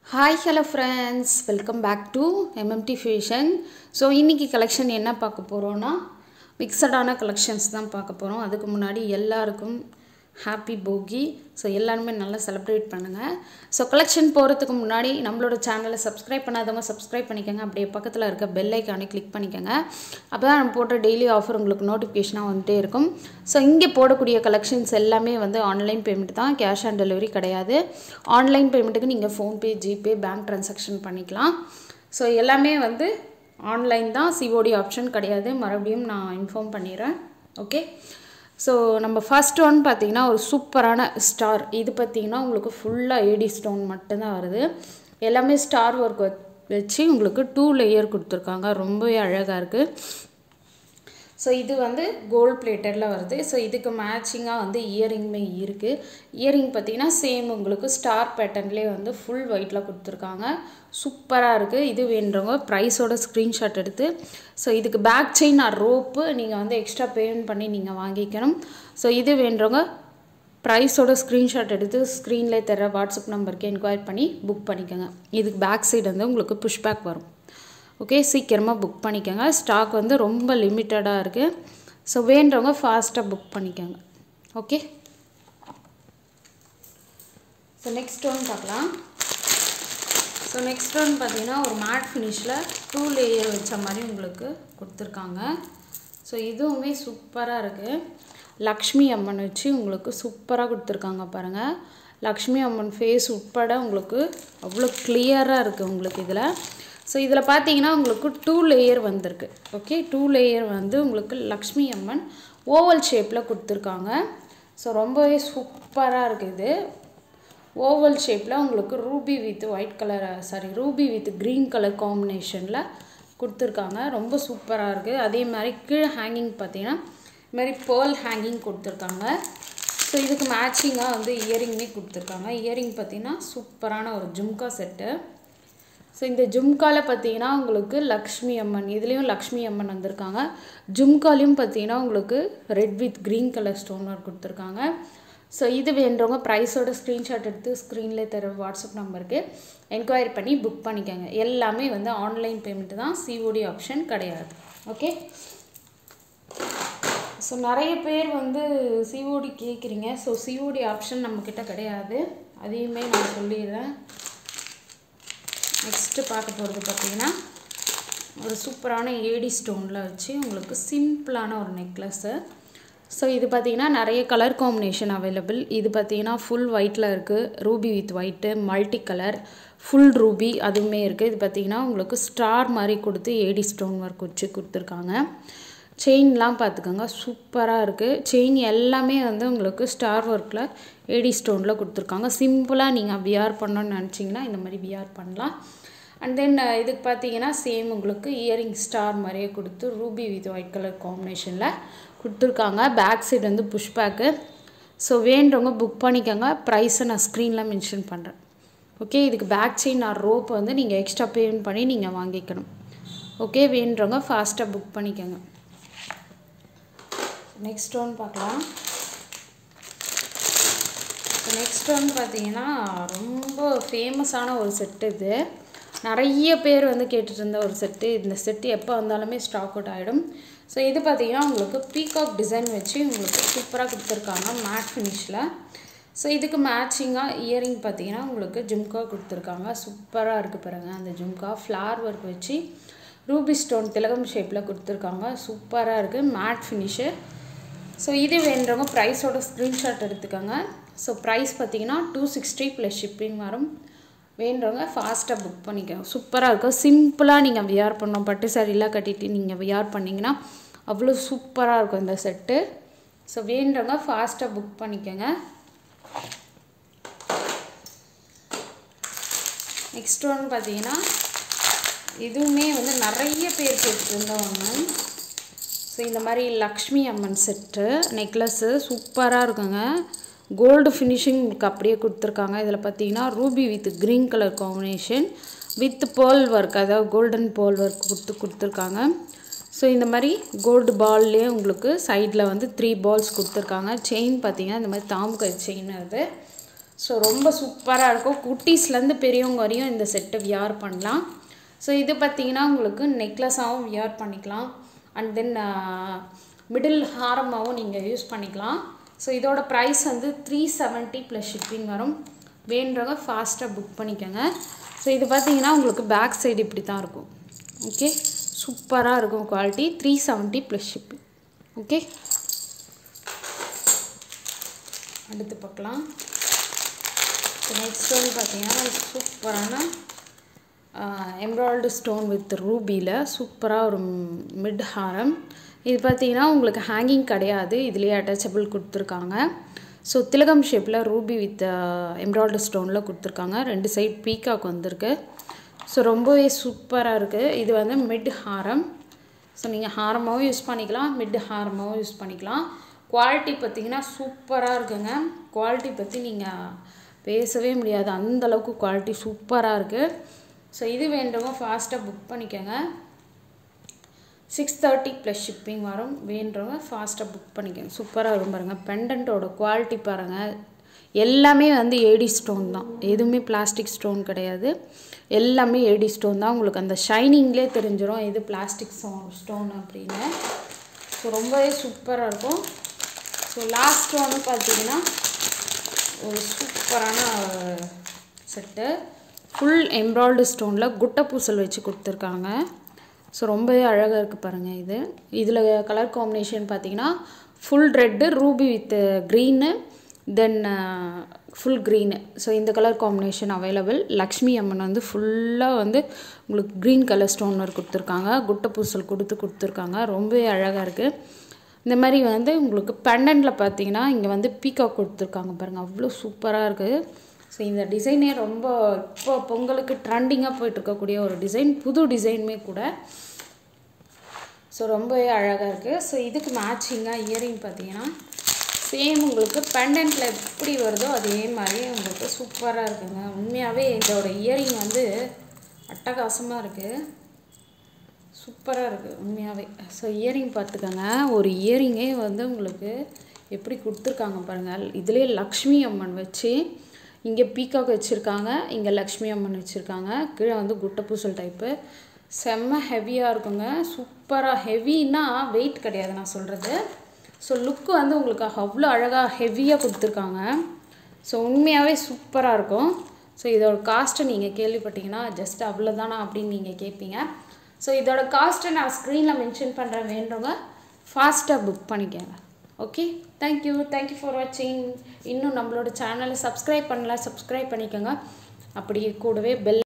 hi hello friends welcome back to MMT fashion so இன்றைக்கி collection என்ன பார்க்க போகிறோன்னா மிக்சடான கலெக்ஷன்ஸ் தான் பார்க்க போகிறோம் அதுக்கு முன்னாடி எல்லாருக்கும் ஹாப்பி போகி ஸோ எல்லாருமே நல்லா செலிப்ரேட் பண்ணுங்கள் ஸோ கலெக்ஷன் போகிறதுக்கு முன்னாடி நம்மளோட சேனலை சப்ஸ்கிரைப் பண்ணாதவங்க சப்ஸ்கிரைப் பண்ணிக்கோங்க அப்படியே பக்கத்தில் இருக்க பெல் ஐக்கானே கிளிக் பண்ணிக்கோங்க அப்போ தான் நம்ம போடுற டெய்லி ஆஃபர் உங்களுக்கு நோட்டிஃபிகேஷனாக வந்துட்டே இருக்கும் ஸோ இங்கே போடக்கூடிய கலெக்ஷன்ஸ் எல்லாமே வந்து ஆன்லைன் பேமெண்ட் தான் கேஷ் ஆன் டெலிவரி கிடையாது ஆன்லைன் பேமெண்ட்டுக்கு நீங்கள் ஃபோன்பே ஜிபே பேங்க் ட்ரான்சாக்ஷன் பண்ணிக்கலாம் ஸோ எல்லாமே வந்து ஆன்லைன் தான் சிஓடி ஆப்ஷன் கிடையாது மறுபடியும் நான் இன்ஃபார்ம் பண்ணிடுறேன் ஓகே ஸோ நம்ம ஃபர்ஸ்ட் ஒன் பார்த்தீங்கன்னா ஒரு சூப்பரான ஸ்டார் இது பார்த்தீங்கன்னா உங்களுக்கு ஃபுல்லாக ஏடி ஸ்டோன் மட்டும்தான் வருது எல்லாமே ஸ்டார் ஒர்க் வச்சு உங்களுக்கு டூ லேயர் கொடுத்துருக்காங்க ரொம்பவே அழகாக இருக்குது ஸோ இது வந்து கோல்ட் பிளேட்டரில் வருது ஸோ இதுக்கு மேட்சிங்காக வந்து இயரிங்குமே இருக்குது இயரிங் பார்த்தீங்கன்னா சேம் உங்களுக்கு ஸ்டார் பேட்டர்ன்லேயே வந்து ஃபுல் ஒயிட்டில் கொடுத்துருக்காங்க சூப்பராக இருக்குது இது வேண்டுறவங்க ப்ரைஸோட ஸ்க்ரீன்ஷாட் எடுத்து ஸோ இதுக்கு பேக் செயின் ஆர் ரோப்பு நீங்கள் வந்து எக்ஸ்ட்ரா பேமெண்ட் பண்ணி நீங்கள் வாங்கிக்கணும் ஸோ இது வேண்டுறவங்க ப்ரைஸோட ஸ்க்ரீன்ஷாட் எடுத்து ஸ்க்ரீனில் தர வாட்ஸ்அப் நம்பருக்கு என்கொயரி பண்ணி புக் பண்ணிக்கோங்க இதுக்கு பேக் சைடு வந்து உங்களுக்கு புஷ்பேக் வரும் ஓகே சீக்கிரமாக புக் பண்ணிக்கோங்க ஸ்டாக் வந்து ரொம்ப லிமிட்டடாக இருக்குது ஸோ வேண்டவங்க ஃபாஸ்ட்டாக புக் பண்ணிக்கோங்க ஓகே ஸோ நெக்ஸ்ட் ஒன் பார்க்கலாம் ஸோ நெக்ஸ்ட் ஒன் பார்த்தீங்கன்னா ஒரு மேட் ஃபினிஷில் டூ லேயர் வச்ச மாதிரி உங்களுக்கு கொடுத்துருக்காங்க ஸோ இதுவுமே சூப்பராக இருக்குது லக்ஷ்மி அம்மன் வச்சு உங்களுக்கு சூப்பராக கொடுத்துருக்காங்க பாருங்கள் லக்ஷ்மி அம்மன் ஃபேஸ் உட்பட உங்களுக்கு அவ்வளோ கிளியராக இருக்குது உங்களுக்கு இதில் ஸோ இதில் பார்த்தீங்கன்னா உங்களுக்கு டூ லேயர் வந்திருக்கு ஓகே டூ லேயர் வந்து உங்களுக்கு லக்ஷ்மி அம்மன் ஓவல் ஷேப்பில் கொடுத்துருக்காங்க ஸோ ரொம்பவே சூப்பராக இருக்குது இது ஓவல் ஷேப்பில் உங்களுக்கு ruby with white colour sorry ruby with green colour காம்பினேஷனில் கொடுத்துருக்காங்க ரொம்ப சூப்பராக இருக்குது அதே மாதிரி கீழே ஹேங்கிங் பார்த்தீங்கன்னா இது மாதிரி பேர்ல் ஹேங்கிங் கொடுத்துருக்காங்க ஸோ இதுக்கு மேட்சிங்காக வந்து இயரிங்குமே கொடுத்துருக்காங்க இயரிங் பார்த்தீங்கன்னா சூப்பரான ஒரு ஜும்கா செட்டு ஸோ இந்த ஜும்காவில் பார்த்தீங்கன்னா உங்களுக்கு லக்ஷ்மி அம்மன் இதுலேயும் லக்ஷ்மி அம்மன் வந்திருக்காங்க ஜும்காலையும் பார்த்தீங்கன்னா உங்களுக்கு red with green colour stone work கொடுத்துருக்காங்க ஸோ இது வேண்டவங்க ப்ரைஸோட ஸ்க்ரீன்ஷாட் எடுத்து ஸ்க்ரீனில் தர வாட்ஸ்அப் நம்பருக்கு என்கொயரி பண்ணி புக் பண்ணிக்கோங்க எல்லாமே வந்து ஆன்லைன் பேமெண்ட் தான் சிஓடி ஆப்ஷன் கிடையாது ஓகே ஸோ நிறைய பேர் வந்து சிஓடி கேட்குறீங்க ஸோ சிஓடி ஆப்ஷன் நம்மக்கிட்ட கிடையாது அதையுமே நான் சொல்லிடுறேன் நெக்ஸ்ட்டு பார்க்க போகிறது பார்த்தீங்கன்னா ஒரு சூப்பரான ஏடி ஸ்டோனில் வச்சு உங்களுக்கு சிம்பிளான ஒரு நெக்லஸ்ஸு ஸோ இது பார்த்தீங்கன்னா நிறைய கலர் காம்பினேஷன் அவைலபிள் இது பார்த்தீங்கன்னா ஃபுல் ஒயிட்டில் இருக்குது ruby with white multi colour full ruby அதுவுமே இருக்குது இது பார்த்தீங்கன்னா உங்களுக்கு ஸ்டார் மாதிரி கொடுத்து ஏடி ஸ்டோன் ஒர்க் வச்சு கொடுத்துருக்காங்க செயின்லாம் பார்த்துக்கோங்க சூப்பராக இருக்குது செயின் எல்லாமே வந்து உங்களுக்கு ஸ்டார் ஒர்க்கில் ஏடி ஸ்டோனில் கொடுத்துருக்காங்க சிம்பிளாக நீங்கள் விஆர் பண்ணணும்னு நினச்சிங்கன்னா இந்த மாதிரி விஆர் பண்ணலாம் அண்ட் தென் இதுக்கு பார்த்தீங்கன்னா சேம் உங்களுக்கு இயரிங் ஸ்டார் மாதிரியே கொடுத்து ரூபி வித் ஒயிட் கலர் காம்பினேஷனில் கொடுத்துருக்காங்க பேக் சைடு வந்து புஷ் பேக்கு ஸோ வேண்டவங்க புக் பண்ணிக்கோங்க ப்ரைஸை நான் ஸ்க்ரீனில் மென்ஷன் பண்ணுறேன் ஓகே இதுக்கு பேக் செயின் ஆர் ரோப் வந்து நீங்கள் எக்ஸ்ட்ரா பேமெண்ட் பண்ணி நீங்கள் வாங்கிக்கணும் ஓகே வேண்டவங்க ஃபாஸ்ட்டாக புக் பண்ணிக்கோங்க நெக்ஸ்ட் ஒன் பார்க்கலாம் நெக்ஸ்ட் ஒன் பார்த்தீங்கன்னா ரொம்ப ஃபேமஸான ஒரு செட்டு இது நிறைய பேர் வந்து கேட்டுட்டு இருந்த ஒரு செட்டு இந்த செட்டு எப்போ வந்தாலுமே ஸ்டாக் அவுட் ஆகிடும் ஸோ இது பார்த்தீங்கன்னா உங்களுக்கு பீகாக் டிசைன் வச்சு உங்களுக்கு சூப்பராக கொடுத்துருக்காங்க மேட் ஃபினிஷில் ஸோ இதுக்கு மேட்சிங்காக இயரிங் பார்த்தீங்கன்னா உங்களுக்கு ஜும்கா கொடுத்துருக்காங்க சூப்பராக இருக்குது பாருங்கள் அந்த ஜும்கா ஃப்ளார் ஒர்க் வச்சு ரூபி ஸ்டோன் திலகம் ஷேப்பில் கொடுத்துருக்காங்க சூப்பராக இருக்குது மேட் ஃபினிஷு ஸோ இது வேண்டவங்க ப்ரைஸோட ஸ்க்ரீன்ஷாட் எடுத்துக்கோங்க ஸோ ப்ரைஸ் பார்த்தீங்கன்னா டூ சிக்ஸ்டி ப்ளஸ் ஷிப்பிங் வரும் வேண்டவங்க ஃபாஸ்ட்டாக புக் பண்ணிக்கோங்க சூப்பராக இருக்கும் சிம்பிளாக நீங்கள் வியர் பண்ணோம் பட்டு சாரிலாம் கட்டிட்டு நீங்கள் வியர் பண்ணிங்கன்னா அவ்வளோ சூப்பராக இருக்கும் இந்த செட்டு ஸோ வேண்டவங்க ஃபாஸ்ட்டாக புக் பண்ணிக்கோங்க நெக்ஸ்ட் ஒன் பார்த்தீங்கன்னா இதுவுமே வந்து நிறைய பேர் கேட்டுருந்தவங்க ஸோ இந்த மாதிரி லக்ஷ்மி அம்மன் செட்டு நெக்லஸ்ஸு சூப்பராக இருக்குங்க கோல்டு ஃபினிஷிங் உங்களுக்கு அப்படியே கொடுத்துருக்காங்க இதில் பார்த்தீங்கன்னா ruby with green colour combination with pearl work அதாவது கோல்டன் பேர்ல் ஒர்க் கொடுத்து கொடுத்துருக்காங்க ஸோ இந்த மாதிரி கோல்டு பால்லே உங்களுக்கு சைடில் வந்து த்ரீ பால்ஸ் கொடுத்துருக்காங்க செயின் பார்த்தீங்கன்னா இந்த மாதிரி தாம்பு செயின் அது ஸோ ரொம்ப சூப்பராக இருக்கும் குட்டீஸ்லேருந்து பெரியவங்க வரையும் இந்த செட்டை வியர் பண்ணலாம் ஸோ இது பார்த்தீங்கன்னா உங்களுக்கு நெக்லஸாகவும் வியர் பண்ணிக்கலாம் அண்ட் தென் மிடில் ஹாரமாகவும் நீங்கள் யூஸ் பண்ணிக்கலாம் ஸோ இதோட ப்ரைஸ் வந்து த்ரீ செவன்ட்டி ப்ளஸ் ஷிப்பிங் வரும் வேண்டுறவங்க ஃபாஸ்ட்டாக புக் பண்ணிக்கோங்க ஸோ இது பார்த்தீங்கன்னா உங்களுக்கு பேக் சைடு இப்படி தான் இருக்கும் ஓகே சூப்பராக இருக்கும் quality three seventy plus shipping okay அடுத்து பார்க்கலாம் நெக்ஸ்ட் வந்து பார்த்தீங்கன்னா சூப்பரான எம்ப்ராய்டு ஸ்டோன் வித் ரூபியில் சூப்பராக ஒரு மிட் ஹாரம் இது பார்த்தீங்கன்னா உங்களுக்கு ஹேங்கிங் கிடையாது இதுலேயே அட்டாச்சபிள் கொடுத்துருக்காங்க ஸோ திலகம் ஷேப்பில் ரூபி வித் எம்ப்ராய்டு ஸ்டோனில் கொடுத்துருக்காங்க ரெண்டு சைட் பீகாக் வந்திருக்கு ஸோ ரொம்பவே சூப்பராக இருக்குது இது வந்து மிட் ஹாரம் ஸோ நீங்கள் ஹாரமாகவும் யூஸ் பண்ணிக்கலாம் மிட் ஹாரமாகவும் யூஸ் பண்ணிக்கலாம் குவாலிட்டி பார்த்தீங்கன்னா சூப்பராக இருக்குங்க குவாலிட்டி பற்றி நீங்கள் பேசவே முடியாது அந்த அளவுக்கு குவாலிட்டி சூப்பராக இருக்குது ஸோ இது வேண்டவங்க ஃபாஸ்ட்டாக புக் பண்ணிக்கோங்க சிக்ஸ் தேர்ட்டி ப்ளஸ் ஷிப்பிங் வரும் வேண்டவங்க ஃபாஸ்ட்டாக புக் பண்ணிக்கோங்க சூப்பராக இருக்கும் பாருங்கள் பெண்டன்ட்டோட குவாலிட்டி பாருங்கள் எல்லாமே வந்து ஏடி ஸ்டோன் தான் எதுவுமே பிளாஸ்டிக் ஸ்டோன் கிடையாது எல்லாமே ஏடி ஸ்டோன் தான் உங்களுக்கு அந்த ஷைனிங்லேயே தெரிஞ்சிடும் எது பிளாஸ்டிக் ஸ்டோன் ஸ்டோன் அப்படின்னு ஸோ ரொம்பவே சூப்பராக இருக்கும் ஸோ லாஸ்ட் ஒன்று பார்த்தீங்கன்னா ஒரு சூப்பரான செட்டு ஃபுல் எம்ப்ராய்டு ஸ்டோனில் குட்டை பூசல் வச்சு கொடுத்துருக்காங்க ஸோ ரொம்பவே அழகாக இருக்குது பாருங்கள் இது இதில் கலர் காம்பினேஷன் பார்த்தீங்கன்னா full red ruby with green then full green so இந்த colour combination available Lakshmi Amman வந்து ஃபுல்லாக வந்து உங்களுக்கு க்ரீன் கலர் ஸ்டோன் ஒர்க் கொடுத்துருக்காங்க குட்டை பூசல் கொடுத்து கொடுத்துருக்காங்க ரொம்பவே அழகாக இருக்குது இந்த மாதிரி வந்து உங்களுக்கு பெண்டன்ட்டில் பார்த்தீங்கன்னா இங்கே வந்து பீகாக் கொடுத்துருக்காங்க பாருங்கள் அவ்வளோ சூப்பராக இருக்குது ஸோ இந்த டிசைனே ரொம்ப இப்போ பொங்கலுக்கு ட்ரெண்டிங்காக போயிட்டு இருக்கக்கூடிய ஒரு டிசைன் புது டிசைனுமே கூட ஸோ ரொம்பவே அழகாக இருக்குது ஸோ இதுக்கு மேட்சிங்காக இயரிங் பார்த்தீங்கன்னா சேம் உங்களுக்கு பெண்டன்ட்டில் எப்படி வருதோ அதே மாதிரி உங்களுக்கு சூப்பராக இருக்குங்க உண்மையாகவே இதோட இயரிங் வந்து அட்டகாசமாக இருக்குது சூப்பராக இருக்குது உண்மையாகவே ஸோ இயரிங் பார்த்துக்கோங்க ஒரு இயரிங்கே வந்து உங்களுக்கு எப்படி கொடுத்துருக்காங்க பாருங்கள் இதிலே லக்ஷ்மி அம்மன் வச்சு இங்கே பீகாக் வச்சுருக்காங்க இங்கே லக்ஷ்மி அம்மன் வச்சுருக்காங்க கீழே வந்து குட்டப்பூசல் டைப்பு செம்ம ஹெவியாக இருக்குங்க சூப்பராக ஹெவின்னா வெயிட் கிடையாது நான் சொல்கிறது ஸோ லுக்கு வந்து உங்களுக்கு அவ்வளோ அழகாக ஹெவியாக கொடுத்துருக்காங்க ஸோ உண்மையாகவே சூப்பராக இருக்கும் ஸோ இதோட காஸ்ட்டை நீங்கள் கேள்விப்பட்டீங்கன்னா ஜஸ்ட் அவ்வளோதானா அப்படின்னு நீங்கள் கேட்பீங்க ஸோ இதோட காஸ்ட்டை நான் ஸ்க்ரீனில் மென்ஷன் பண்ணுறேன் வேண்டவங்க ஃபாஸ்ட்டாக புக் பண்ணிக்கோங்க ஓகே தேங்க்யூ தேங்க்யூ ஃபார் வாட்சிங் இன்னும் நம்மளோட சேனலை சப்ஸ்கிரைப் பண்ணல சப்ஸ்கிரைப் பண்ணிக்கோங்க அப்படியே கூடவே பெல்